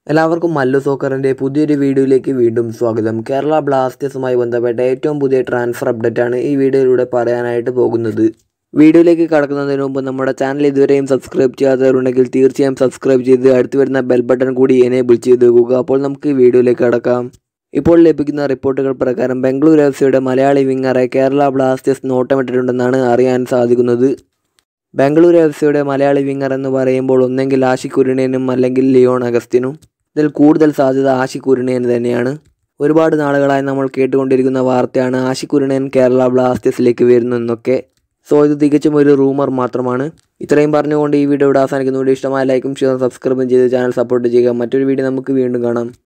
എല്ലാവർക്കും മല്ലു സോക്കറിൻ്റെ പുതിയൊരു വീഡിയോയിലേക്ക് വീണ്ടും സ്വാഗതം കേരള ബ്ലാസ്റ്റേഴ്സുമായി ബന്ധപ്പെട്ട ഏറ്റവും പുതിയ ട്രാൻസ്ഫർ അപ്ഡേറ്റ് ആണ് ഈ വീഡിയോയിലൂടെ പറയാനായിട്ട് പോകുന്നത് വീഡിയോയിലേക്ക് കടക്കുന്നതിന് മുമ്പ് നമ്മുടെ ചാനൽ ഇതുവരെയും സബ്സ്ക്രൈബ് ചെയ്യാത്തവരുണ്ടെങ്കിൽ തീർച്ചയായും സബ്സ്ക്രൈബ് ചെയ്ത് അടുത്ത് വരുന്ന ബെൽ ബട്ടൺ കൂടി എനേബിൾ ചെയ്ത് വെക്കുക അപ്പോൾ നമുക്ക് വീഡിയോയിലേക്ക് കടക്കാം ഇപ്പോൾ ലഭിക്കുന്ന റിപ്പോർട്ടുകൾ പ്രകാരം ബംഗളൂരു എഫ് സിയുടെ മലയാളി വിങ്ങറെ കേരള ബ്ലാസ്റ്റേഴ്സ് നോട്ടമിട്ടിട്ടുണ്ടെന്നാണ് അറിയാൻ സാധിക്കുന്നത് ബംഗളൂരു എഫ് സിയുടെ മലയാളി വിങ്ങർ എന്ന് പറയുമ്പോൾ ഒന്നെങ്കിൽ ആഷിഖ് കുരുണേനും അല്ലെങ്കിൽ ലിയോൺ അഗസ്റ്റിനും ഇതിൽ കൂടുതൽ സാധ്യത ആഷിഖ് കുരുണേന് തന്നെയാണ് ഒരുപാട് നാളുകളായി നമ്മൾ കേട്ടുകൊണ്ടിരിക്കുന്ന വാർത്തയാണ് ആഷിഖ് കുരുണേൻ കേരള ബ്ലാസ്റ്റേഴ്സിലേക്ക് വരുന്നു എന്നൊക്കെ സോ ഇത് തികച്ചും ഒരു റൂമർ മാത്രമാണ് ഇത്രയും പറഞ്ഞുകൊണ്ട് ഈ വീഡിയോ ഇവിടെ അവസാനിക്കുന്നു വീഡിയോ ഇഷ്ടമായ ലൈക്കും ഷെയറും സബ്സ്ക്രൈബും ചെയ്ത് ചാനൽ സപ്പോർട്ട് ചെയ്യുക മറ്റൊരു വീഡിയോ നമുക്ക് വീണ്ടും കാണാം